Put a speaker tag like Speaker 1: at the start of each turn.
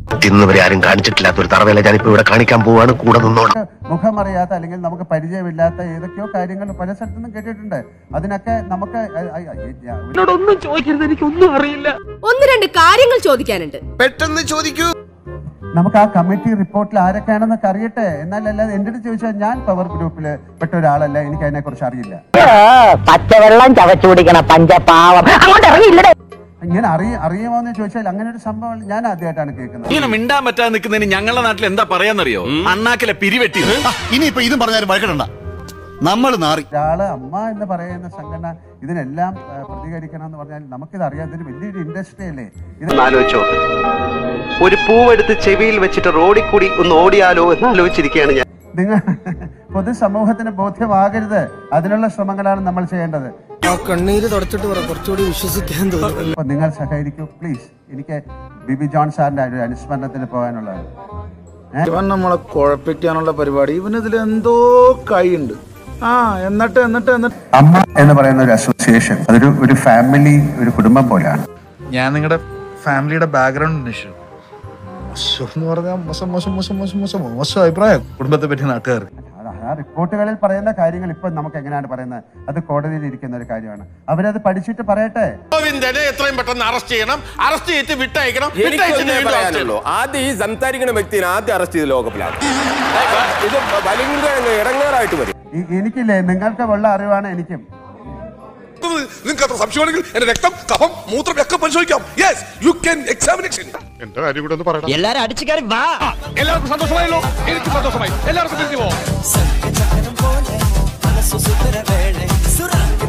Speaker 1: ഇന്നുവരെ ആരും കാണിച്ചിട്ടില്ലാത്ത ഒരു തറവേല ഞാനിപ്പോ ഇവിടെ കാണിക്കാൻ പോവാണ് കൂടെ നിന്നോണം
Speaker 2: മുഖമറിയാത്ത അല്ലെങ്കിൽ നമുക്ക് പരിചയമില്ലാത്ത ഏതൊക്കെയോ കാര്യങ്ങൾ പല സ്ഥലത്തുനിന്നും കേട്ടിട്ടുണ്ട് അതിനൊക്കെ നമുക്ക് അ- അ- അ-
Speaker 3: ഒന്നും ചോദിക്കരുത് എനിക്കൊന്നും അറിയില്ല
Speaker 4: ഒന്ന് രണ്ട് കാര്യങ്ങൾ ചോദിക്കാനുണ്ട്
Speaker 5: പെട്ടെന്ന് ചോദിക്കൂ
Speaker 2: നമുക്ക് ആ കമ്മിറ്റി റിപ്പോർട്ടിൽ ആരൊക്കെയാണെന്നൊക്കെ അറിയട്ടെ എന്നാലല്ലാതെ എൻ്റെ അടുത്ത് ചോദിച്ചാൽ ഞാൻ പവർ ഗ്രൂപ്പിൽ പെട്ട ഒരാളല്ല എനിക്ക് അതിനെ കുറിച്ച് അറിയില്ല
Speaker 6: പച്ചവെള്ളം ചവച്ചു കുടിക്കണ പഞ്ചപാവം അങ്ങോട്ട് ഇറങ്ങിയില്ലടേ
Speaker 2: ഇങ്ങനെ അറിയ അറിയുമോ എന്ന് ചോദിച്ചാൽ അങ്ങനെ ഒരു സംഭവം ഞാൻ ആദ്യമായിട്ടാണ് കേൾക്കുന്നത്
Speaker 7: ഇങ്ങനെ മിണ്ടാൻ പറ്റാതെ നിൽക്കുന്നതിന് ഞങ്ങളുടെ നാട്ടിൽ എന്താ പറയാന്നറിയോ അണ്ണാക്കിലെ പിരിവെട്ടി
Speaker 5: ഇനിയിപ്പോ ഇതും പറഞ്ഞാലും വഴക്കിടണ്ട നമ്മൾ നാറി
Speaker 2: ഒരാള് അമ്മ എന്ന് പറയുന്ന സംഘടന ഇതിനെല്ലാം ആ, പ്രതികരിക്കണം എന്ന് പറഞ്ഞാൽ നമുക്കിത് അറിയാം ഇതൊരു വലിയൊരു ഇൻഡസ്ട്രി അല്ലേ ഇത്
Speaker 1: ആലോചിച്ചോ ഒരു പൂവെടുത്ത് ചെവിയിൽ വെച്ചിട്ട് റോഡിൽ കൂടി ഒന്ന് ഓടിയാലോ എന്ന് ആലോചിച്ചിരിക്കുകയാണ് ഞാൻ
Speaker 2: നിങ്ങൾ പൊതുസമൂഹത്തിന് ബോധ്യമാകരുത് അതിനുള്ള ശ്രമങ്ങളാണ് നമ്മൾ ചെയ്യേണ്ടത്
Speaker 8: കണ്ണീര് തുടച്ചിട്ട് പറ കുറച്ചുകൂടി വിശ്വസിക്കാൻ തോന്നുന്നു
Speaker 2: അപ്പൊ നിങ്ങൾ സഹകരിക്കൂ പ്ലീസ് എനിക്ക് ബിബി ജോൺ സാറിന്റെ ഒരു അനുസ്മരണത്തിന് പോകാനുള്ളതാണ്
Speaker 8: ഇവൻ നമ്മളെ കുഴപ്പിക്കാനുള്ള പരിപാടി ഇവനിതിൽ എന്തോ കൈയുണ്ട് ആ എന്നിട്ട് എന്നിട്ട് എന്നിട്ട്
Speaker 2: അമ്മ എന്ന് പറയുന്ന ഒരു അസോസിയേഷൻ അതൊരു ഒരു ഫാമിലി ഒരു കുടുംബം പോലെയാണ്
Speaker 8: ഞാൻ നിങ്ങളുടെ ഫാമിലിയുടെ ബാക്ക്ഗ്രൗണ്ട് അന്വേഷിച്ചു മോശം എന്ന് പറഞ്ഞാൽ മോശം മോശം മോശം മോശം മോശം മോശം അഭിപ്രായം കുടുംബത്തെ പറ്റി നാട്ടുകാർക്ക്
Speaker 2: അത് ആ റിപ്പോർട്ടുകളിൽ പറയുന്ന കാര്യങ്ങൾ ഇപ്പൊ നമുക്ക് എങ്ങനെയാണ് പറയുന്നത് അത് കോടതിയിൽ ഇരിക്കുന്ന ഒരു കാര്യമാണ് അവരത് പഠിച്ചിട്ട് പറയട്ടെ
Speaker 5: ഗോവിന്ദനെ എത്രയും പെട്ടെന്ന് അറസ്റ്റ് ചെയ്യണം അറസ്റ്റ് ചെയ്തിട്ട് വിട്ടയക്കണം
Speaker 9: എനിക്കൊന്നേ പറയാനുള്ളൂ ആദ്യം ഈ സംസാരിക്കുന്ന വ്യക്തിനെ ആദ്യം അറസ്റ്റ് ചെയ്ത് ലോകപ്പിലാണ് ഇത് ഭയങ്കര ഇടങ്ങേറായിട്ട് വരും
Speaker 2: ഈ- എനിക്കില്ലേ നിങ്ങൾക്ക് ഉള്ള അറിവാണ് എനിക്കും
Speaker 5: നിങ്ങൾക്ക് അത്ര സംശയമാണെങ്കിൽ എന്റെ രക്തം കഫം മൂത്രം ഒക്കെ പരിശോധിക്കാം യെസ് യു ക്യാൻ എക്സാമിനേഷൻ എന്റെ കാര്യം കൂടെ ഒന്ന് പറയണം
Speaker 6: എല്ലാരും അടിച്ചു കയറി വാ
Speaker 7: എല്ലാവർക്കും സന്തോഷമായല്ലോ എനിക്ക് സന്തോഷമായി എല്ലാവർക്കും തിരിച്ചു പോവാം
Speaker 8: പോലെ